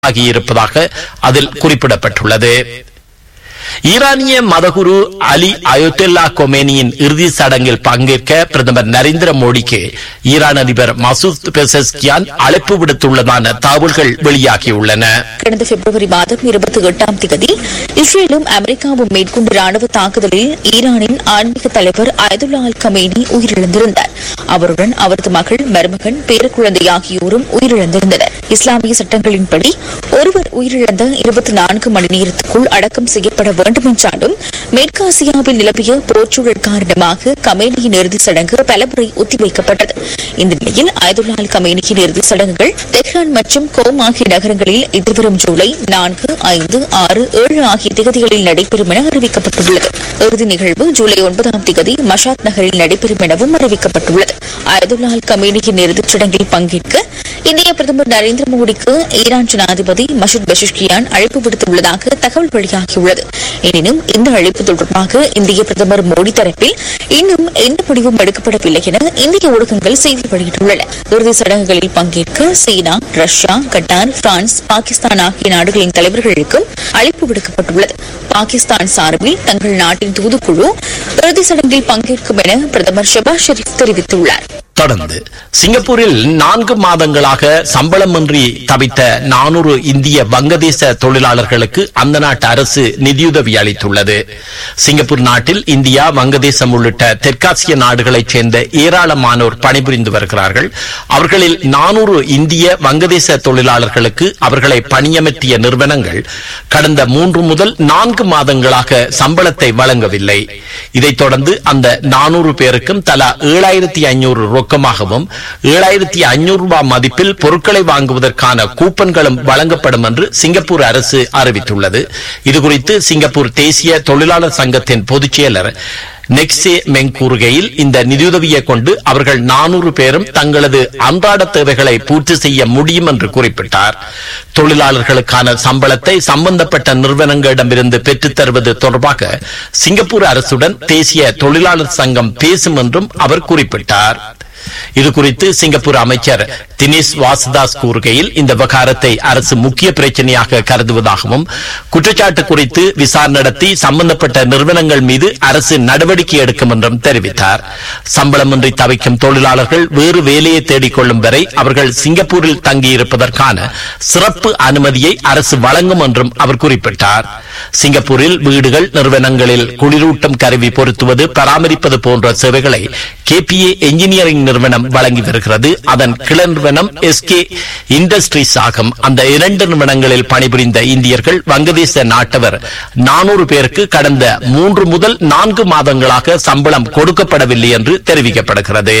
ஆகியிருப்பதாக அதில் குறிப்பிடப்பட்டுள்ளது ஈரானிய மதகுரு அலி அயோத்தெல்லா கொமேனியின் இறுதி சடங்கில் பங்கேற்க பிரதமர் நரேந்திர மோடிக்கு ஈரான் அதிபர் மசூத் பெசஸ்கியான் அழைப்பு விடுத்துள்ளதான தகவல்கள் வெளியாகியுள்ளன கடந்த பிப்ரவரி மாதம் இருபத்தி எட்டாம் தேதி இஸ்ரேலும் அமெரிக்காவும் மேற்கொண்ட ராணுவ தாக்குதலில் ஈரானின் ஆன்மீக தலைவர் அயதுல்லா அல் கமேனி உயிரிழந்திருந்தார் அவருடன் அவரது மகள் மருமகன் பேரக்குழந்தை ஆகியோரும் உயிரிழந்திருந்தனர் இஸ்லாமிய சட்டங்களின்படி ஒருவர் உயிரிழந்த இருபத்தி நான்கு மணி நேரத்துக்குள் அடக்கம் செய்யப்பட வேண்டும் என்றாலும் மேற்காசியாவில் நிலவிய போர்ச்சூழல் காரணமாக கமேனியின் இறுதிச் சடங்கு பலமுறை ஒத்திவைக்கப்பட்டது இந்த நிலையில் அயதுல்லா அல் கமேனியின் இறுதிச் சடங்குகள் தெஹ்ரான் மற்றும் கோம் ஆகிய நகரங்களில் எதிர்வரும் ஜூலை நான்கு ஐந்து ஆறு ஏழு ஆகிய திகதிகளில் நடைபெறும் என அறிவிக்கப்பட்டுள்ளது இறுதி நிகழ்வு ஜூலை ஒன்பதாம் திகதி மஷாத் நகரில் நடைபெறும் எனவும் அறிவிக்கப்பட்டுள்ளது அயதுல்லா அல் கமேனியின் இறுதிச் சடங்கில் பங்கேற்க இந்திய பிரதமர் நரேந்திர மோடிக்கு ஈரான் ஜனாதிபதி மசூத் பெஷஷ்கியான் அழைப்பு விடுத்துள்ளதாக தகவல் வெளியாகியுள்ளது எனினும் இந்த அழைப்பு தொடர்பாக இந்திய பிரதமர் மோடி தரப்பில் இன்னும் எந்த முடிவும் எடுக்கப்படவில்லை என இந்திய ஊடகங்கள் செய்தி வெளியிட்டுள்ளன இறுதி சடங்குகளில் பங்கேற்க China Russia Qatar France Pakistan ஆகிய நாடுகளின் தலைவர்களுக்கும் அழைப்பு விடுக்கப்பட்டுள்ளது பாகிஸ்தான் சார்பில் தங்கள் நாட்டின் தூதுக்குழு இறுதி சடங்கில் பங்கேற்கும் என பிரதமர் ஷெபாஸ் ஷெரீப் தெரிவித்துள்ளார் தொடர்ந்து சிங்கப்பூரில் நான்கு மாதங்களாக சம்பளமின்றி தவித்த நானூறு இந்திய வங்கதேச தொழிலாளர்களுக்கு அந்த நாட்டு அரசு நிதியுதவி அளித்துள்ளது சிங்கப்பூர் நாட்டில் இந்தியா வங்கதேசம் உள்ளிட்ட தெற்காசிய நாடுகளைச் சேர்ந்த ஏராளமானோர் பணிபுரிந்து வருகிறார்கள் அவர்களில் நானூறு இந்திய வங்கதேச தொழிலாளர்களுக்கு அவர்களை பணியமர்த்திய நிறுவனங்கள் கடந்த மூன்று முதல் நான்கு மாதங்களாக சம்பளத்தை வழங்கவில்லை இதைத் தொடர்ந்து அந்த நானூறு பேருக்கும் தலா ஏழாயிரத்தி ஐநூறு ரொக்கமாகவும் ஏழாயிரத்தி ஐநூறு ரூபாய் மதிப்பில் பொருட்களை வாங்குவதற்கான கூப்பன்களும் வழங்கப்படும் என்று சிங்கப்பூர் அரசு அறிவித்துள்ளது இதுகுறித்து சிங்கப்பூர் தேசிய தொழிலாளர் சங்கத்தின் பொதுச் செயலர் நெக்ஸே மெங் கூறுகையில் இந்த நிதியுதவியை கொண்டு அவர்கள் நானூறு பேரும் தங்களது அன்றாட தேவைகளை பூர்த்தி செய்ய முடியும் என்று குறிப்பிட்டார் தொழிலாளர்களுக்கான சம்பளத்தை சம்பந்தப்பட்ட நிறுவனங்களிடமிருந்து பெற்றுத் தருவது தொடர்பாக சிங்கப்பூர் அரசுடன் தேசிய தொழிலாளர் சங்கம் பேசும் என்றும் அவர் குறிப்பிட்டார் இது குறித்து சிங்கப்பூர் அமைச்சர் தினேஷ் வாசுதாஸ் கூறுகையில் இந்த விவகாரத்தை அரசு முக்கிய பிரச்சனையாக கருதுவதாகவும் குற்றச்சாட்டு குறித்து விசாரணை நடத்தி சம்பந்தப்பட்ட நிறுவனங்கள் மீது அரசு நடவடிக்கை எடுக்கும் என்றும் தெரிவித்தார் சம்பளமின்றி தவிக்கும் தொழிலாளர்கள் வேறு வேலையை தேடிக்கொள்ளும் வரை அவர்கள் சிங்கப்பூரில் தங்கியிருப்பதற்கான சிறப்பு அனுமதியை அரசு வழங்கும் என்றும் அவர் குறிப்பிட்டார் சிங்கப்பூரில் வீடுகள் நிறுவனங்களில் குளிரூட்டும் கருவி பொருத்துவது பராமரிப்பது போன்ற சேவைகளை கேபிஏ என்ஜினியரிங் நிறுவனம் வழங்கி வருகிறது அதன் கிளை நிறுவனம் எஸ்கே இண்டஸ்ட்ரீஸ் ஆகும் அந்த இரண்டு நிறுவனங்களில் பணிபுரிந்த இந்தியர்கள் வங்கதேச நாட்டவர் நானூறு பேருக்கு கடந்த மூன்று முதல் நான்கு மாதங்களாக சம்பளம் கொடுக்கப்படவில்லை என்று தெரிவிக்கப்படுகிறது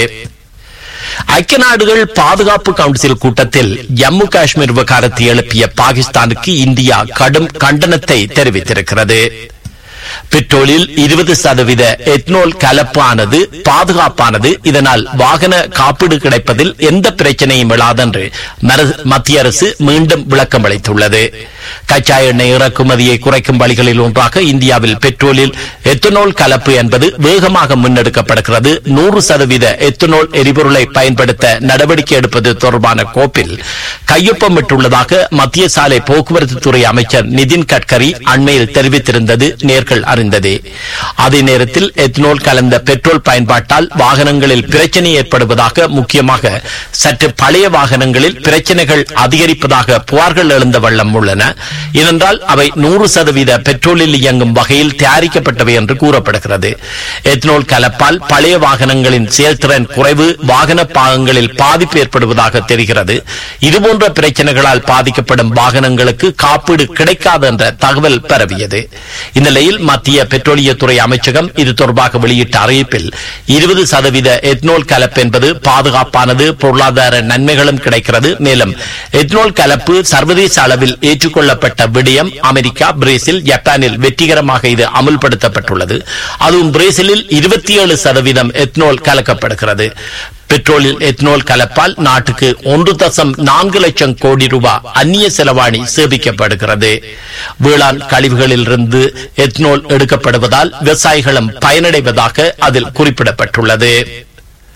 ஐக்கிய நாடுகள் பாதுகாப்பு கவுன்சில் கூட்டத்தில் ஜம்மு காஷ்மீர் விவகாரத்தை எழுப்பிய பாகிஸ்தானுக்கு இந்தியா கடும் கண்டனத்தை தெரிவித்திருக்கிறது பெட்ரோலில் இருபது சதவீத எத்னோல் கலப்பானது பாதுகாப்பானது இதனால் வாகன காப்பீடு கிடைப்பதில் எந்த பிரச்சனையும் இல்லாதென்று மத்திய அரசு மீண்டும் விளக்கம் அளித்துள்ளது கச்சா எண்ணெய் இறக்குமதியை குறைக்கும் வழிகளில் ஒன்றாக இந்தியாவில் பெட்ரோலில் எத்தனோல் கலப்பு என்பது வேகமாக முன்னெடுக்கப்படுகிறது நூறு சதவீத எத்தனோல் எரிபொருளை பயன்படுத்த நடவடிக்கை எடுப்பது தொடர்பான கோப்பில் கையொப்பமிட்டுள்ளதாக மத்திய சாலை போக்குவரத்து துறை அமைச்சர் நிதின் கட்கரி அண்மையில் தெரிவித்திருந்தது நேர்கள் அறிந்ததே அதே நேரத்தில் எத்தனோல் கலந்த பெட்ரோல் பயன்பாட்டால் வாகனங்களில் பிரச்சனை ஏற்படுவதாக முக்கியமாக சற்று பழைய வாகனங்களில் பிரச்சனைகள் அதிகரிப்பதாக புகார்கள் எழுந்த வண்ணம் உள்ளன ஏனென்றால் அவை நூறு சதவீத பெட்ரோலில் இயங்கும் வகையில் தயாரிக்கப்பட்டவை என்று கூறப்படுகிறது எத்தனோல் கலப்பால் பழைய வாகனங்களின் செயல்திறன் குறைவு வாகன பாகங்களில் பாதிப்பு ஏற்படுவதாக தெரிகிறது இதுபோன்ற பிரச்சனைகளால் பாதிக்கப்படும் வாகனங்களுக்கு காப்பீடு கிடைக்காது என்ற தகவல் பரவியது இந்நிலையில் மத்திய பெட்ரோலியத்துறை அமைச்சகம் இது தொடர்பாக வெளியிட்ட அறிவிப்பில் இருபது சதவீத எத்னோல் கலப்பு என்பது பாதுகாப்பானது பொருளாதார நன்மைகளும் கிடைக்கிறது மேலும் எத்னோல் கலப்பு சர்வதேச அளவில் ஏற்றுக்கொள்ளப்பட்ட விடயம் அமெரிக்கா பிரேசில் ஜப்பானில் வெற்றிகரமாக இது அமுல்படுத்தப்பட்டுள்ளது அதுவும் பிரேசிலில் இருபத்தி ஏழு சதவீதம் எத்னோல் கலக்கப்படுகிறது பெட்ரோலில் எத்னோல் கலப்பால் நாட்டுக்கு ஒன்று தசம் நான்கு லட்சம் கோடி ரூபாய் அந்நிய செலவாணி சேமிக்கப்படுகிறது வேளாண் கழிவுகளிலிருந்து எத்னோல் எடுக்கப்படுவதால் விவசாயிகளும் பயனடைவதாக அதில் குறிப்பிடப்பட்டுள்ளது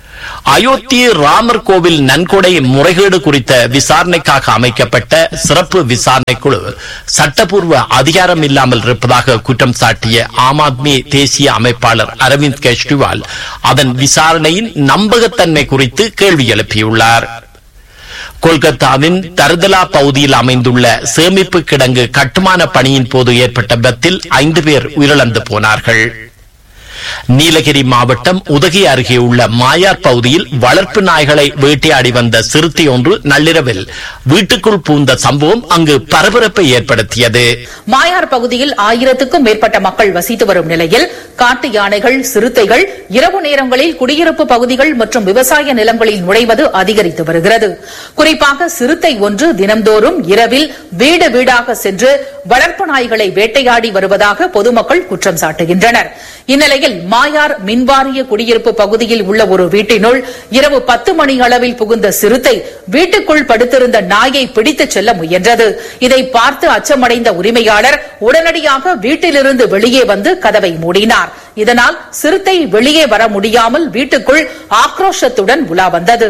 அயோத்தி ராமர் கோவில் நன்கொடை முறைகேடு குறித்த விசாரணைக்காக அமைக்கப்பட்ட சிறப்பு விசாரணை குழு சட்டப்பூர்வ அதிகாரம் இல்லாமல் இருப்பதாக குற்றம் சாட்டிய ஆம் ஆத்மி தேசிய அமைப்பாளர் அரவிந்த் கெஜ்ரிவால் அதன் விசாரணையின் நம்பகத்தன்மை குறித்து கேள்வி எழுப்பியுள்ளார் கொல்கத்தாவின் தர்தலா பகுதியில் அமைந்துள்ள சேமிப்பு கிடங்கு கட்டுமான பணியின் போது ஏற்பட்ட விபத்தில் ஐந்து பேர் உயிரிழந்து போனார்கள் நீலகிரி மாவட்டம் உதகை அருகே உள்ள மாயார் பகுதியில் வளர்ப்பு நாய்களை வேட்டையாடி வந்த சிறுத்தை ஒன்று நள்ளிரவில் வீட்டுக்குள் பூந்த சம்பவம் அங்கு பரபரப்பை ஏற்படுத்தியது மாயார் பகுதியில் ஆயிரத்துக்கும் மேற்பட்ட மக்கள் வசித்து வரும் நிலையில் காட்டு யானைகள் சிறுத்தைகள் இரவு நேரங்களில் குடியிருப்பு பகுதிகள் மற்றும் விவசாய நிலங்களில் நுழைவது அதிகரித்து வருகிறது குறிப்பாக சிறுத்தை ஒன்று தினம்தோறும் இரவில் வீடு வீடாக சென்று வளர்ப்பு நாய்களை வேட்டையாடி வருவதாக பொதுமக்கள் குற்றம் சாட்டுகின்றனர் இந்நிலையில் மாயார் மின்வாரிய குடியிருப்பு பகுதியில் உள்ள ஒரு வீட்டினுள் இரவு பத்து மணி அளவில் புகுந்த சிறுத்தை வீட்டுக்குள் படுத்திருந்த நாயை பிடித்துச் செல்ல முயன்றது இதை பார்த்து அச்சமடைந்த உரிமையாளர் உடனடியாக வீட்டிலிருந்து வெளியே வந்து கதவை மூடினார் இதனால் சிறுத்தை வெளியே வர முடியாமல் வீட்டுக்குள் ஆக்ரோஷத்துடன் உலா வந்தது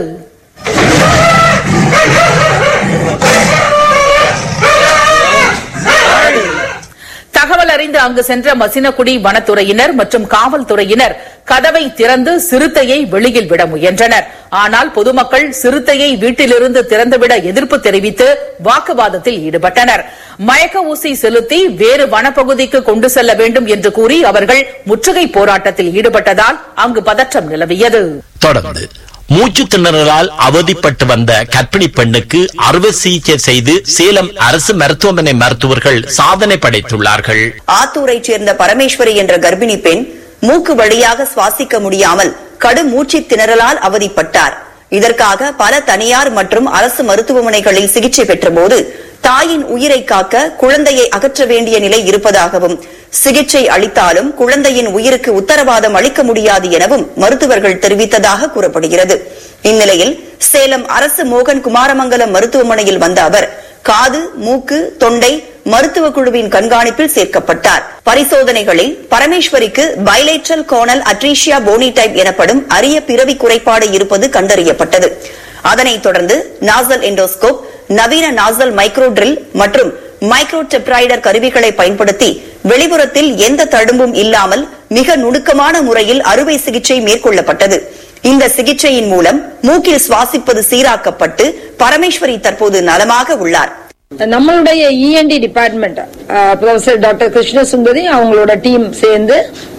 தகவல் அறிந்து அங்கு சென்ற மசினகுடி வனத்துறையினர் மற்றும் காவல்துறையினர் கதவை திறந்து சிறுத்தையை வெளியில் விட முயன்றனர் ஆனால் பொதுமக்கள் சிறுத்தையை வீட்டிலிருந்து திறந்துவிட எதிர்ப்பு தெரிவித்து வாக்குவாதத்தில் ஈடுபட்டனர் மயக்க ஊசி செலுத்தி வேறு வனப்பகுதிக்கு கொண்டு செல்ல வேண்டும் என்று கூறி அவர்கள் முற்றுகை போராட்டத்தில் ஈடுபட்டதால் அங்கு பதற்றம் நிலவியது தொடர்ந்து மூச்சு திணறலால் அவதிப்பட்டு வந்த கர்ப்பிணி பெண்ணுக்கு அறுவை சிகிச்சை செய்து சேலம் அரசு மருத்துவமனை மருத்துவர்கள் சாதனை படைத்துள்ளார்கள் ஆத்தூரைச் சேர்ந்த பரமேஸ்வரி என்ற கர்ப்பிணி பெண் மூக்கு வழியாக சுவாசிக்க முடியாமல் கடும் மூச்சுத் திணறலால் அவதிப்பட்டார் இதற்காக பல தனியார் மற்றும் அரசு மருத்துவமனைகளில் சிகிச்சை பெற்றபோது தாயின் உயிரை காக்க குழந்தையை அகற்ற வேண்டிய நிலை இருப்பதாகவும் சிகிச்சை அளித்தாலும் குழந்தையின் உயிருக்கு உத்தரவாதம் அளிக்க முடியாது எனவும் மருத்துவர்கள் தெரிவித்ததாக கூறப்படுகிறது இந்நிலையில் சேலம் அரசு மோகன் குமாரமங்கலம் மருத்துவமனையில் வந்த அவர் காது மூக்கு தொண்டை மருத்துவ குழுவின் கண்காணிப்பில் சேர்க்கப்பட்டார் பரிசோதனைகளில் பரமேஸ்வரிக்கு பைலேட்ரல் கோனல் அட்ரீஷியா போனிடைப் எனப்படும் அரிய பிறவி குறைபாடு இருப்பது கண்டறியப்பட்டது அதனைத் தொடர்ந்து நாசல் எண்டோஸ்கோப் நவீன நாசல் மைக்ரோ ட்ரில் மற்றும் மைக்ரோ டெப்ராய்டர் கருவிகளை பயன்படுத்தி வெளிப்புறத்தில் எந்த தழும்பும் இல்லாமல் மிக நுணுக்கமான முறையில் அறுவை சிகிச்சை மேற்கொள்ளப்பட்டது இந்த சிகிச்சையின் மூலம் மூக்கில் சுவாசிப்பது சீராக்கப்பட்டு பரமேஸ்வரி தற்போது நலமாக உள்ளார் நம்மளுடைய ENT department professor doctor Krishna Sundari அவங்களோட டீம் சேர்ந்து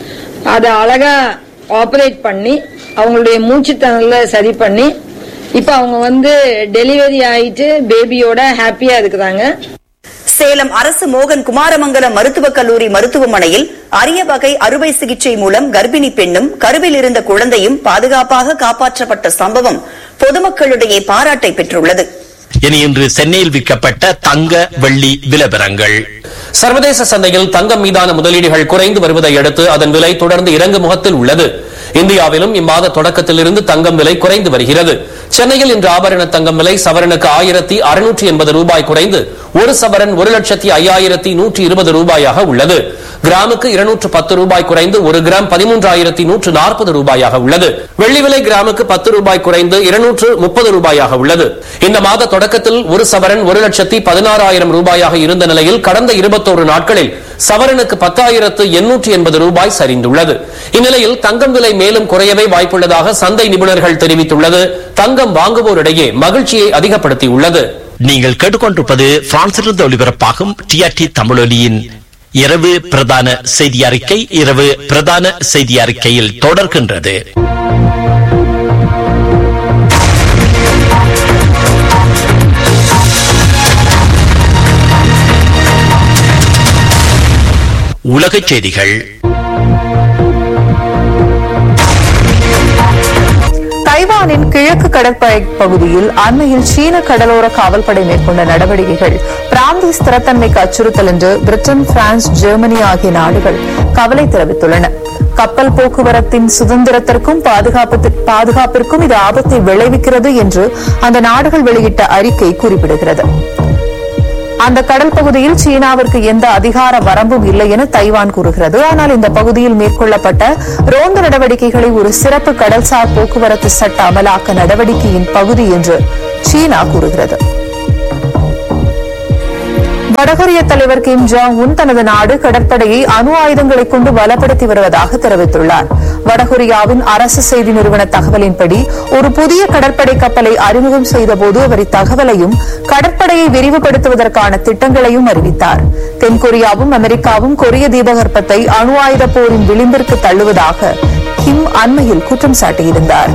அதை அழகா ஆபரேட் பண்ணி அவங்களுடைய மூச்சு திணறல சரி பண்ணி இப்ப அவங்க வந்து டெலிவரி ஆயிட்டு பேபியோட ஹாப்பியா இருக்கிறாங்க சேலம் அரசு மோகன் குமாரமங்கலம் மருத்துவக் கல்லூரி மருத்துவமனையில் அரிய வகை அறுவை சிகிச்சை மூலம் கர்ப்பிணி பெண்ணும் கருவில் இருந்த குழந்தையும் பாதுகாப்பாக காப்பாற்றப்பட்ட சம்பவம் பொதுமக்களிடையே பாராட்டை பெற்றுள்ளது இனி இன்று சென்னையில் விற்கப்பட்ட தங்க வெள்ளி விலவரங்கள் சர்வதேச சந்தையில் தங்கம் மீதான முதலீடுகள் குறைந்து வருவதை அடுத்து அதன் விலை தொடர்ந்து இறங்கு முகத்தில் உள்ளது இந்தியாவிலும் இம்மாத தொடக்கத்திலிருந்து தங்கம் விலை குறைந்து வருகிறது சென்னையில் இன்று ஆபரண தங்கம் விலை சவரனுக்கு ஆயிரத்தி அறுநூற்றி எண்பது ரூபாய் குறைந்து ஒரு சவரன் ஒரு லட்சத்தி ஐயாயிரத்தி நூற்றி இருபது ரூபாயாக உள்ளது கிராமுக்கு இருநூற்று பத்து ரூபாய் குறைந்து ஒரு கிராம் பதிமூன்றாயிரத்தி நூற்று நாற்பது ரூபாயாக உள்ளது வெள்ளி விலை கிராமுக்கு பத்து ரூபாய் குறைந்து இருநூற்று முப்பது ரூபாயாக உள்ளது இந்த மாத தொடக்கத்தில் ஒரு சவரன் ஒரு லட்சத்தி பதினாறாயிரம் ரூபாயாக இருந்த நிலையில் கடந்த இருபத்தோரு நாட்களில் சவரனுக்கு பத்தாயிரத்து எண்ணூற்றி எண்பது ரூபாய் சரிந்துள்ளது இந்நிலையில் தங்கம் விலை மேலும் குறையவே வாய்ப்புள்ளதாக சந்தை நிபுணர்கள் தெரிவித்துள்ளது தங்கம் வாங்குவோரிடையே மகிழ்ச்சியை அதிகப்படுத்தியுள்ளது நீங்கள் கேட்டுக்கொண்டிருப்பது பிரான்சிலிருந்து ஒலிபரப்பாகும் டிஆர்டி தமிழொலியின் இரவு பிரதான செய்தி அறிக்கை இரவு பிரதான செய்தி அறிக்கையில் தொடர்கின்றது உலகச் செய்திகள் தைவானின் கிழக்கு கடற்படை பகுதியில் அண்மையில் சீன கடலோர காவல்படை மேற்கொண்ட நடவடிக்கைகள் பிராந்திய ஸ்திரத்தன்மைக்கு அச்சுறுத்தல் என்று பிரிட்டன் பிரான்ஸ் ஜெர்மனி ஆகிய நாடுகள் கவலை தெரிவித்துள்ளன கப்பல் போக்குவரத்தின் சுதந்திரத்திற்கும் பாதுகாப்பு பாதுகாப்பிற்கும் இது ஆபத்தை விளைவிக்கிறது என்று அந்த நாடுகள் வெளியிட்ட அறிக்கை குறிப்பிடுகிறது அந்த கடல் பகுதியில் சீனாவிற்கு எந்த அதிகார வரம்பும் இல்லை என தைவான் கூறுகிறது ஆனால் இந்த பகுதியில் மேற்கொள்ளப்பட்ட ரோந்து நடவடிக்கைகளை ஒரு சிறப்பு கடல்சார் போக்குவரத்து சட்ட அமலாக்க நடவடிக்கையின் பகுதி என்று சீனா கூறுகிறது வடகொரிய தலைவர் கிம் ஜாங் உன் தனது நாடு கடற்படையை அணு ஆயுதங்களை கொண்டு பலப்படுத்தி வருவதாக தெரிவித்துள்ளார் வடகொரியாவின் அரசு செய்தி நிறுவன தகவலின்படி ஒரு புதிய கடற்படை கப்பலை அறிமுகம் செய்தபோது அவர் இத்தகவலையும் கடற்படையை விரிவுபடுத்துவதற்கான திட்டங்களையும் அறிவித்தார் தென்கொரியாவும் அமெரிக்காவும் கொரிய தீபகற்பத்தை அணு ஆயுத போரின் விளிம்பிற்கு தள்ளுவதாக கிம் அண்மையில் குற்றம் சாட்டியிருந்தார்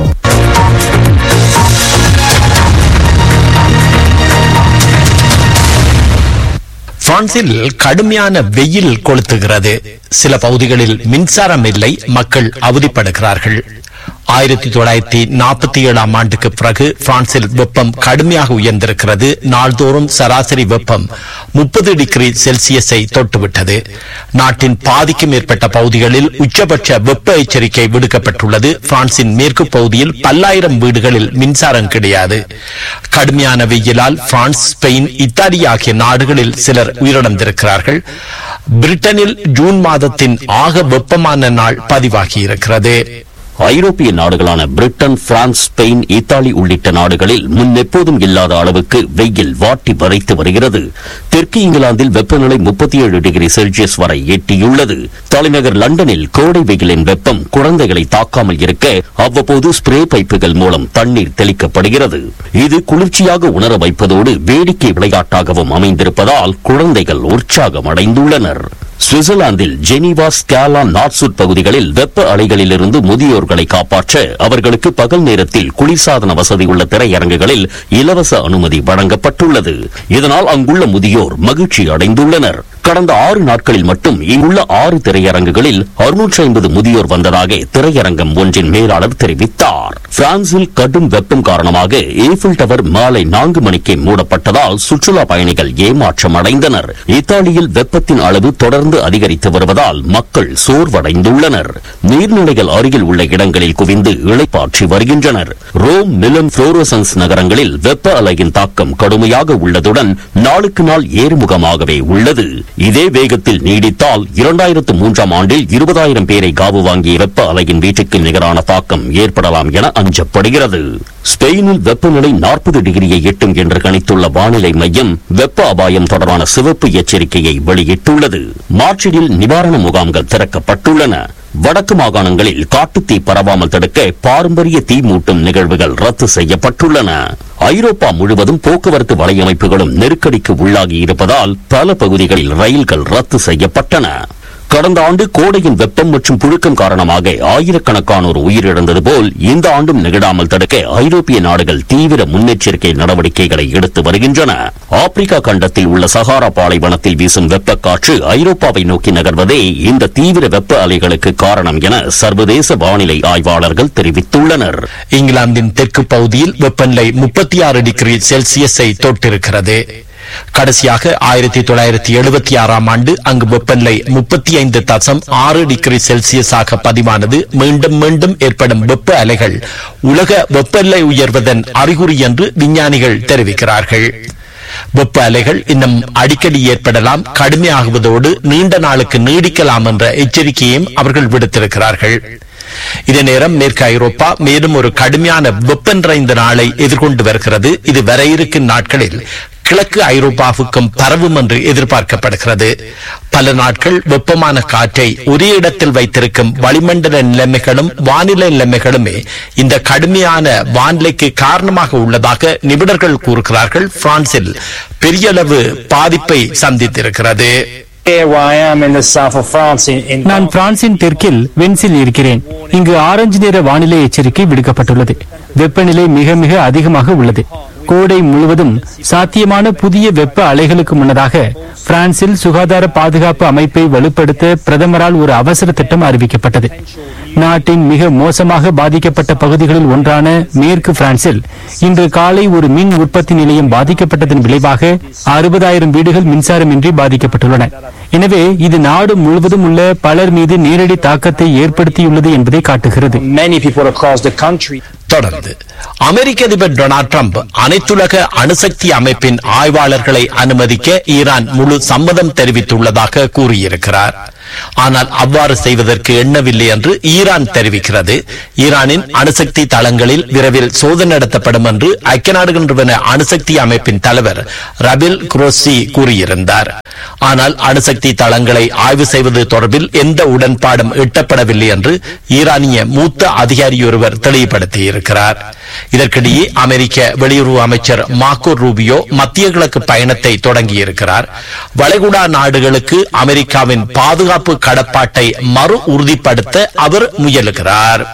பிரான்சில் கடுமையான வெயில் கொளுத்துகிறது சில பகுதிகளில் மின்சாரம் இல்லை மக்கள் அவதிப்படுகிறார்கள் ஆயிரத்தி தொள்ளாயிரத்தி நாற்பத்தி ஏழாம் ஆண்டுக்கு பிறகு பிரான்சில் வெப்பம் கடுமையாக உயர்ந்திருக்கிறது நாள்தோறும் சராசரி வெப்பம் முப்பது டிகிரி செல்சியஸை தொட்டுவிட்டது நாட்டின் பாதிக்கும் மேற்பட்ட பகுதிகளில் உச்சபட்ச வெப்ப எச்சரிக்கை விடுக்கப்பட்டுள்ளது பிரான்சின் மேற்கு பகுதியில் பல்லாயிரம் வீடுகளில் மின்சாரம் கிடையாது கடுமையான வெயிலால் பிரான்ஸ் ஸ்பெயின் இத்தாலி ஆகிய நாடுகளில் சிலர் உயிரிழந்திருக்கிறார்கள் பிரிட்டனில் ஜூன் மாதத்தின் ஆக வெப்பமான நாள் பதிவாகியிருக்கிறது ஐரோப்பிய நாடுகளான பிரிட்டன் பிரான்ஸ் ஸ்பெயின் இத்தாலி உள்ளிட்ட நாடுகளில் முன் எப்போதும் இல்லாத அளவுக்கு வெயில் வாட்டி வதைத்து வருகிறது தெற்கு இங்கிலாந்தில் வெப்பநிலை முப்பத்தி ஏழு டிகிரி செல்சியஸ் வரை எட்டியுள்ளது தலைநகர் லண்டனில் கோடை வெயிலின் வெப்பம் குழந்தைகளை தாக்காமல் இருக்க அவ்வப்போது ஸ்ப்ரே பைப்புகள் மூலம் தண்ணீர் தெளிக்கப்படுகிறது இது குளிர்ச்சியாக உணர வைப்பதோடு வேடிக்கை விளையாட்டாகவும் அமைந்திருப்பதால் குழந்தைகள் உற்சாகம் அடைந்துள்ளனர் சுவிட்சர்லாந்தில் ஜெனீவா ஸ்கேலா நார்த்சுட் பகுதிகளில் வெப்ப அலைகளிலிருந்து முதியோர்களை காப்பாற்ற அவர்களுக்கு பகல் நேரத்தில் குளிர்சாதன வசதி உள்ள திரையரங்குகளில் இலவச அனுமதி வழங்கப்பட்டுள்ளது இதனால் அங்குள்ள முதியோர் மகிழ்ச்சி அடைந்துள்ளனர் கடந்த ஆறு நாட்களில் மட்டும் இங்குள்ள ஆறு திரையரங்குகளில் அறுநூற்றி ஐம்பது முதியோர் வந்ததாக திரையரங்கம் ஒன்றின் மேலாளர் தெரிவித்தார் பிரான்சில் கடும் வெப்பம் காரணமாக ஏஃபில் டவர் மாலை நான்கு மணிக்கே மூடப்பட்டதால் சுற்றுலா பயணிகள் ஏமாற்றம் அடைந்தனர் இத்தாலியில் வெப்பத்தின் அளவு தொடர்ந்து அதிகரித்து வருவதால் மக்கள் சோர்வடைந்துள்ளனர் நீர்நிலைகள் அருகில் உள்ள இடங்களில் குவிந்து இளைப்பாற்றி வருகின்றனர் ரோம் மிலன் புளோரோசன்ஸ் நகரங்களில் வெப்ப அலையின் தாக்கம் கடுமையாக உள்ளதுடன் நாளுக்கு நாள் ஏறுமுகமாகவே உள்ளது இதே வேகத்தில் நீடித்தால் இரண்டாயிரத்து மூன்றாம் ஆண்டில் இருபதாயிரம் பேரை காவு வாங்கிய வெப்ப அலையின் வீட்டுக்கு நிகரான தாக்கம் ஏற்படலாம் என அஞ்சப்படுகிறது ஸ்பெயினில் வெப்பநிலை நாற்பது டிகிரியை எட்டும் என்று கணித்துள்ள வானிலை மையம் வெப்ப அபாயம் தொடர்பான சிவப்பு எச்சரிக்கையை வெளியிட்டுள்ளது மார்ச்சில் நிவாரண முகாம்கள் திறக்கப்பட்டுள்ளன வடக்கு மாகாணங்களில் காட்டுத்தீ பரவாமல் தடுக்க பாரம்பரிய தீ மூட்டும் நிகழ்வுகள் ரத்து செய்யப்பட்டுள்ளன ஐரோப்பா முழுவதும் போக்குவரத்து வலையமைப்புகளும் நெருக்கடிக்கு உள்ளாகி இருப்பதால் பல பகுதிகளில் ரயில்கள் ரத்து செய்யப்பட்டன கடந்த ஆண்டு கோடையின் வெப்பம் மற்றும் புழுக்கம் காரணமாக ஆயிரக்கணக்கானோர் உயிரிழந்தது போல் இந்த ஆண்டும் நிகழாமல் தடுக்க ஐரோப்பிய நாடுகள் தீவிர முன்னெச்சரிக்கை நடவடிக்கைகளை எடுத்து வருகின்றன ஆப்பிரிக்கா கண்டத்தில் உள்ள சஹாரா பாலைவனத்தில் வீசும் வெப்ப காற்று ஐரோப்பாவை நோக்கி நகர்வதே இந்த தீவிர வெப்ப அலைகளுக்கு காரணம் என சர்வதேச வானிலை ஆய்வாளர்கள் தெரிவித்துள்ளனர் இங்கிலாந்தின் தெற்கு பகுதியில் வெப்பநிலை முப்பத்தி ஆறு டிகிரி செல்சியஸை தொட்டிருக்கிறது கடைசியாக ஆயிரத்தி தொள்ளாயிரத்தி எழுபத்தி ஆறாம் ஆண்டு அங்கு வெப்பநிலை முப்பத்தி ஐந்து தசம் ஆறு டிகிரி செல்சியஸாக பதிவானது மீண்டும் மீண்டும் ஏற்படும் வெப்ப அலைகள் உலக வெப்பநிலை உயர்வதன் அறிகுறி என்று விஞ்ஞானிகள் தெரிவிக்கிறார்கள் வெப்ப அலைகள் இன்னும் அடிக்கடி ஏற்படலாம் கடுமையாகுவதோடு நீண்ட நாளுக்கு நீடிக்கலாம் என்ற எச்சரிக்கையையும் அவர்கள் விடுத்திருக்கிறார்கள் இதே நேரம் மேற்கு ஐரோப்பா மேலும் ஒரு கடுமையான வெப்ப நிறைந்த நாளை எதிர்கொண்டு வருகிறது இது வர இருக்கும் நாட்களில் கிழக்கு ஐரோப்பாவுக்கும் பரவும் என்று எதிர்பார்க்கப்படுகிறது பல நாட்கள் வெப்பமான காற்றை ஒரே இடத்தில் வைத்திருக்கும் வளிமண்டல நிலைமைகளும் வானிலை நிலைமைகளுமே இந்த கடுமையான வானிலைக்கு காரணமாக உள்ளதாக நிபுணர்கள் கூறுகிறார்கள் பிரான்சில் பெரிய அளவு பாதிப்பை சந்தித்திருக்கிறது Here where I am in the south of France in, in நான் பிரான்சின் தெற்கில் வென்சில் இருக்கிறேன் இங்கு ஆரஞ்சு நிற வானிலை எச்சரிக்கை விடுக்கப்பட்டுள்ளது வெப்பநிலை மிக மிக அதிகமாக உள்ளது கோடை முழுவதும் சாத்தியமான புதிய வெப்ப அலைகளுக்கு முன்னதாக பிரான்சில் சுகாதார பாதுகாப்பு அமைப்பை வலுப்படுத்த பிரதமரால் ஒரு அவசர திட்டம் அறிவிக்கப்பட்டது நாட்டின் மிக மோசமாக பாதிக்கப்பட்ட பகுதிகளில் ஒன்றான மேற்கு பிரான்சில் இன்று காலை ஒரு மின் உற்பத்தி நிலையம் பாதிக்கப்பட்டதன் விளைவாக அறுபதாயிரம் வீடுகள் மின்சாரமின்றி பாதிக்கப்பட்டுள்ளன எனவே இது நாடு முழுவதும் உள்ள பலர் மீது நேரடி தாக்கத்தை ஏற்படுத்தியுள்ளது என்பதை காட்டுகிறது many people across the country. தொடர்ந்து அமெரிக்க அதிபர் டொனால்ட் ட்ரம்ப் அனைத்துலக அணுசக்தி அமைப்பின் ஆய்வாளர்களை அனுமதிக்க ஈரான் முழு சம்மதம் தெரிவித்துள்ளதாக கூறியிருக்கிறார் ஆனால் அவ்வாறு செய்வதற்கு எண்ணவில்லை என்று ஈரான் தெரிவிக்கிறது ஈரானின் அணுசக்தி தளங்களில் விரைவில் சோதனை நடத்தப்படும் என்று ஐக்கிய நாடுகள் நிறுவன அணுசக்தி அமைப்பின் தலைவர் ரபில் குரோசி கூறியிருந்தார் ஆனால் அணுசக்தி தளங்களை ஆய்வு செய்வது தொடர்பில் எந்த உடன்பாடும் எட்டப்படவில்லை என்று ஈரானிய மூத்த அதிகாரியொருவர் தெளிவுபடுத்தியிருக்கிறார் இதற்கிடையே அமெரிக்க வெளியுறவு அமைச்சர் மார்க்கோ ரூபியோ மத்திய கிழக்கு பயணத்தை தொடங்கியிருக்கிறார் வளைகுடா நாடுகளுக்கு அமெரிக்காவின் பாதுகாப்பு கடப்பாட்டை மறு உறுதிப்படுத்த அவர் முயலுகிறார்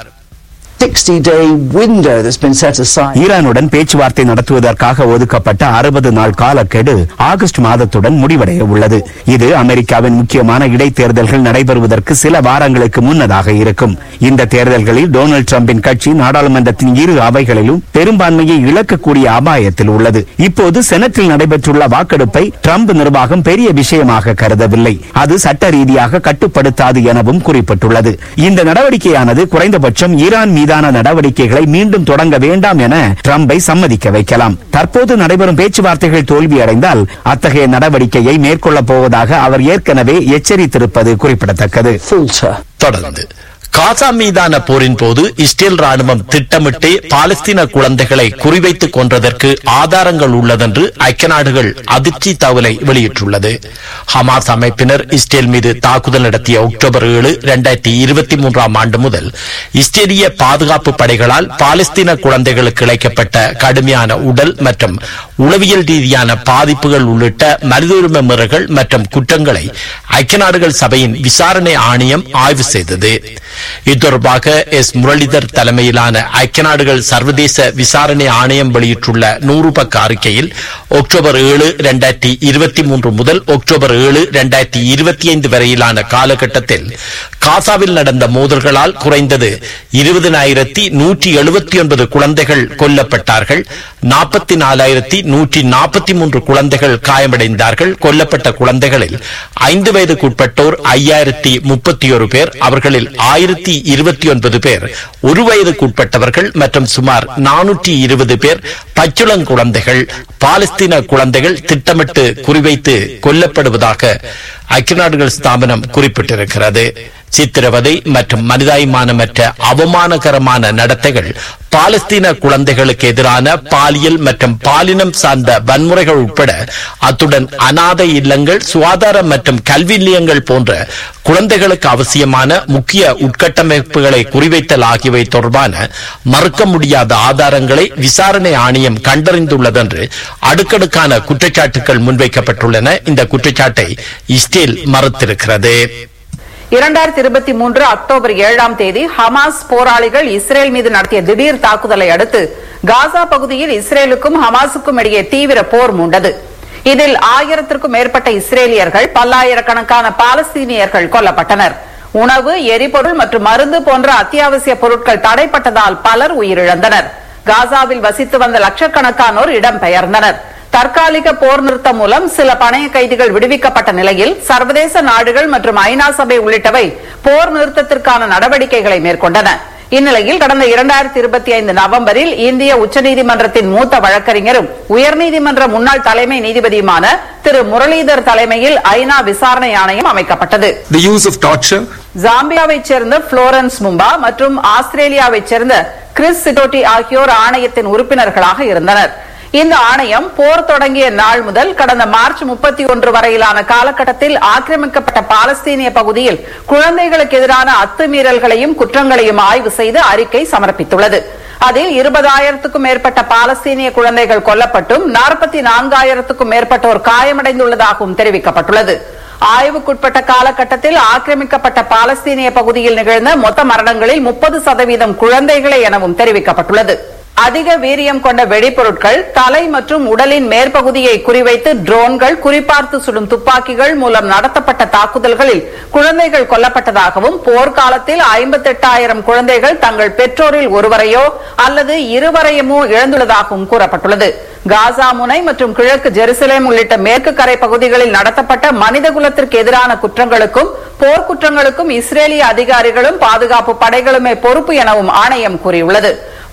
60 day window that's been set aside. ஈரானுடன் பேச்சுவார்த்தை நடத்துவதற்காக ஒதுக்கப்பட்ட அறுபது நாள் காலக்கெடு ஆகஸ்ட் மாதத்துடன் முடிவடைய உள்ளது இது அமெரிக்காவின் முக்கியமான இடைத்தேர்தல்கள் நடைபெறுவதற்கு சில வாரங்களுக்கு முன்னதாக இருக்கும் இந்த தேர்தல்களில் டொனால்டு டிரம்பின் கட்சி நாடாளுமன்றத்தின் இரு அவைகளிலும் பெரும்பான்மையை இழக்கக்கூடிய அபாயத்தில் உள்ளது இப்போது செனட்டில் நடைபெற்றுள்ள வாக்கெடுப்பை டிரம்ப் நிர்வாகம் பெரிய விஷயமாக கருதவில்லை அது சட்ட ரீதியாக கட்டுப்படுத்தாது எனவும் குறிப்பிட்டுள்ளது இந்த நடவடிக்கையானது குறைந்தபட்சம் ஈரான் மீதான நடவடிக்கைகளை மீண்டும் தொடங்க வேண்டாம் என ட்ரம்பை சம்மதிக்க வைக்கலாம் தற்போது நடைபெறும் பேச்சுவார்த்தைகள் தோல்வியடைந்தால் அத்தகைய நடவடிக்கையை மேற்கொள்ளப் போவதாக அவர் ஏற்கனவே எச்சரித்திருப்பது குறிப்பிடத்தக்கது தொடர்ந்து காசா மீதான போரின் போது இஸ்ரேல் ராணுவம் திட்டமிட்டே பாலஸ்தீன குழந்தைகளை குறிவைத்துக் கொன்றதற்கு ஆதாரங்கள் உள்ளதென்று ஐக்கிய நாடுகள் அதிர்ச்சி தகவலை வெளியிட்டுள்ளது ஹமாஸ் அமைப்பினர் இஸ்ரேல் மீது தாக்குதல் நடத்திய அக்டோபர் ஏழு இரண்டாயிரத்தி இருபத்தி மூன்றாம் ஆண்டு முதல் இஸ்ரேலிய பாதுகாப்பு படைகளால் பாலஸ்தீன குழந்தைகளுக்கு இழைக்கப்பட்ட கடுமையான உடல் மற்றும் உளவியல் ரீதியான பாதிப்புகள் உள்ளிட்ட மனித உரிமை மீறல்கள் மற்றும் குற்றங்களை ஐக்கிய நாடுகள் சபையின் விசாரணை ஆணையம் ஆய்வு செய்தது இது தொடர்பாக எஸ் முரளிதர் தலைமையிலான ஐக்கிய நாடுகள் சர்வதேச விசாரணை ஆணையம் வெளியிட்டுள்ள நூறு பக்க அறிக்கையில் அக்டோபர் ஏழு இரண்டாயிரத்தி இருபத்தி மூன்று முதல் அக்டோபர் ஏழு இரண்டாயிரத்தி இருபத்தி ஐந்து வரையிலான காலகட்டத்தில் காசாவில் நடந்த மோதல்களால் குறைந்தது இருபதினாயிரத்தி நூற்றி எழுபத்தி ஒன்பது குழந்தைகள் கொல்லப்பட்டார்கள் நாற்பத்தி நாலாயிரத்தி நூற்றி நாற்பத்தி மூன்று குழந்தைகள் காயமடைந்தார்கள் கொல்லப்பட்ட குழந்தைகளில் ஐந்து வயதுக்குட்பட்டோர் ஐயாயிரத்தி முப்பத்தி ஒரு பேர் அவர்களில் ஆயிரத்தி இருபத்தி ஒன்பது பேர் ஒரு வயதுக்குட்பட்டவர்கள் மற்றும் சுமார் நானூற்றி இருபது பேர் பச்சுளங்குழந்தைகள் பாலஸ்தீன குழந்தைகள் திட்டமிட்டு குறிவைத்து கொல்லப்படுவதாக ஐக்கிய நாடுகள் ஸ்தாபனம் குறிப்பிட்டிருக்கிறது சித்திரவதை மற்றும் மனிதாயமானமற்ற அவமானகரமான நடத்தைகள் பாலஸ்தீன குழந்தைகளுக்கு எதிரான பாலியல் மற்றும் பாலினம் சார்ந்த வன்முறைகள் உட்பட அத்துடன் அநாதை இல்லங்கள் சுகாதார மற்றும் கல்வி நிலையங்கள் போன்ற குழந்தைகளுக்கு அவசியமான முக்கிய உட்கட்டமைப்புகளை குறிவைத்தல் ஆகியவை தொடர்பான மறுக்க முடியாத ஆதாரங்களை விசாரணை ஆணையம் கண்டறிந்துள்ளது என்று அடுக்கடுக்கான குற்றச்சாட்டுகள் முன்வைக்கப்பட்டுள்ளன இந்த குற்றச்சாட்டை இஸ்ரேல் மறுத்திருக்கிறது இரண்டாயிரத்தி இருபத்தி மூன்று அக்டோபர் ஏழாம் தேதி ஹமாஸ் போராளிகள் இஸ்ரேல் மீது நடத்திய திடீர் தாக்குதலை அடுத்து காசா பகுதியில் இஸ்ரேலுக்கும் ஹமாஸுக்கும் இடையே தீவிர போர் மூண்டது இதில் ஆயிரத்திற்கும் மேற்பட்ட இஸ்ரேலியர்கள் பல்லாயிரக்கணக்கான பாலஸ்தீனியர்கள் கொல்லப்பட்டனர் உணவு எரிபொருள் மற்றும் மருந்து போன்ற அத்தியாவசிய பொருட்கள் தடைப்பட்டதால் பலர் உயிரிழந்தனர் காசாவில் வசித்து வந்த லட்சக்கணக்கானோர் இடம்பெயர்ந்தனர் தற்காலிக போர் நிறுத்தம் மூலம் சில பணைய கைதிகள் விடுவிக்கப்பட்ட நிலையில் சர்வதேச நாடுகள் மற்றும் ஐநா சபை உள்ளிட்டவை போர் நிறுத்தத்திற்கான நடவடிக்கைகளை மேற்கொண்டன இந்நிலையில் கடந்த இரண்டாயிரத்தி இருபத்தி ஐந்து நவம்பரில் இந்திய உச்சநீதிமன்றத்தின் மூத்த வழக்கறிஞரும் உயர்நீதிமன்ற முன்னாள் தலைமை நீதிபதியுமான திரு முரளிதர் தலைமையில் ஐநா விசாரணை ஆணையம் அமைக்கப்பட்டது The use of torture, ஜாம்பியாவைச் சேர்ந்த புளோரன்ஸ் மும்பா மற்றும் ஆஸ்திரேலியாவைச் சேர்ந்த கிறிஸ் சிட்டோட்டி ஆகியோர் ஆணையத்தின் உறுப்பினர்களாக இருந்தனர் இந்த ஆணையம் போர் தொடங்கிய நாள் முதல் கடந்த மார்ச் முப்பத்தி ஒன்று வரையிலான காலகட்டத்தில் ஆக்கிரமிக்கப்பட்ட பாலஸ்தீனிய பகுதியில் குழந்தைகளுக்கு எதிரான அத்துமீறல்களையும் குற்றங்களையும் ஆய்வு செய்து அறிக்கை சமர்ப்பித்துள்ளது அதில் இருபதாயிரத்துக்கும் மேற்பட்ட பாலஸ்தீனிய குழந்தைகள் கொல்லப்பட்டும் நாற்பத்தி நான்காயிரத்துக்கும் மேற்பட்டோர் காயமடைந்துள்ளதாகவும் தெரிவிக்கப்பட்டுள்ளது ஆய்வுக்குட்பட்ட காலகட்டத்தில் ஆக்கிரமிக்கப்பட்ட பாலஸ்தீனிய பகுதியில் நிகழ்ந்த மொத்த மரணங்களில் முப்பது சதவீதம் குழந்தைகளே எனவும் தெரிவிக்கப்பட்டுள்ளது அதிக வீரியம் கொண்ட வெடிபொருட்கள் தலை மற்றும் உடலின் மேற்பகுதியை குறிவைத்து ட்ரோன்கள் குறிப்பார்த்து சுடும் துப்பாக்கிகள் மூலம் நடத்தப்பட்ட தாக்குதல்களில் குழந்தைகள் கொல்லப்பட்டதாகவும் போர்க்காலத்தில் ஐம்பத்தெட்டாயிரம் குழந்தைகள் தங்கள் பெற்றோரில் ஒருவரையோ அல்லது இருவரையுமோ இழந்துள்ளதாகவும் கூறப்பட்டுள்ளது காசா முனை மற்றும் கிழக்கு ஜெருசலேம் உள்ளிட்ட மேற்கு கரை பகுதிகளில் நடத்தப்பட்ட மனித குலத்திற்கு எதிரான குற்றங்களுக்கும் போர்க்குற்றங்களுக்கும் இஸ்ரேலிய அதிகாரிகளும் பாதுகாப்பு படைகளுமே பொறுப்பு எனவும் ஆணையம் கூறியுள்ளது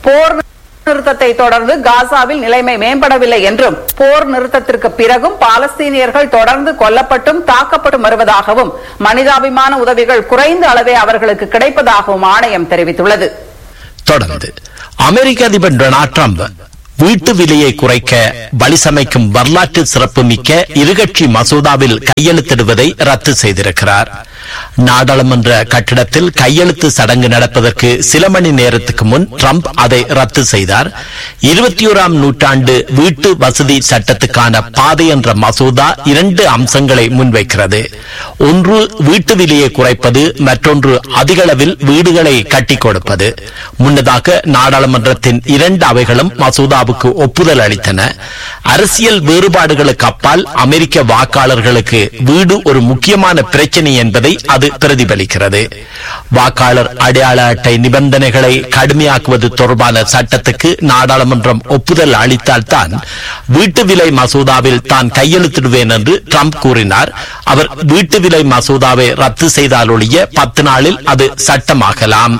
போர் நிறுத்தத்தை தொடர்ந்து காசாவில் நிலைமை மேம்படவில்லை என்றும் போர் நிறுத்தத்திற்கு பிறகும் பாலஸ்தீனியர்கள் தொடர்ந்து கொல்லப்பட்டும் தாக்கப்பட்டும் வருவதாகவும் மனிதாபிமான உதவிகள் குறைந்த அளவே அவர்களுக்கு கிடைப்பதாகவும் ஆணையம் தெரிவித்துள்ளது தொடர்ந்து அமெரிக்க அதிபர் டொனால்ட் ட்ரம்ப் வீட்டு விலையை குறைக்க வழி சமைக்கும் வரலாற்று சிறப்புமிக்க இருகட்சி மசோதாவில் கையெழுத்திடுவதை ரத்து செய்திருக்கிறார் நாடாளுமன்ற கட்டிடத்தில் கையெழுத்து சடங்கு நடப்பதற்கு சில மணி நேரத்துக்கு முன் ட்ரம்ப் அதை ரத்து செய்தார் இருபத்தி ஓராம் நூற்றாண்டு வீட்டு வசதி சட்டத்துக்கான பாதை என்ற மசோதா இரண்டு அம்சங்களை முன்வைக்கிறது ஒன்று வீட்டு விலையை குறைப்பது மற்றொன்று அதிகளவில் வீடுகளை கட்டிக் கொடுப்பது முன்னதாக நாடாளுமன்றத்தின் இரண்டு அவைகளும் மசோதாவுக்கு ஒப்புதல் அளித்தன அரசியல் வேறுபாடுகளுக்கு அப்பால் அமெரிக்க வாக்காளர்களுக்கு வீடு ஒரு முக்கியமான பிரச்சனை என்பதை அது பிரதிபலிக்கிறது வாக்காளர் அடையாள அட்டை நிபந்தனைகளை கடுமையாக்குவது தொடர்பான சட்டத்துக்கு நாடாளுமன்றம் ஒப்புதல் அளித்தால்தான் வீட்டு விலை மசோதாவில் தான் கையெழுத்திடுவேன் என்று ட்ரம்ப் கூறினார் அவர் வீட்டு விலை மசோதாவை ரத்து செய்தால் ஒழிய பத்து நாளில் அது சட்டமாகலாம்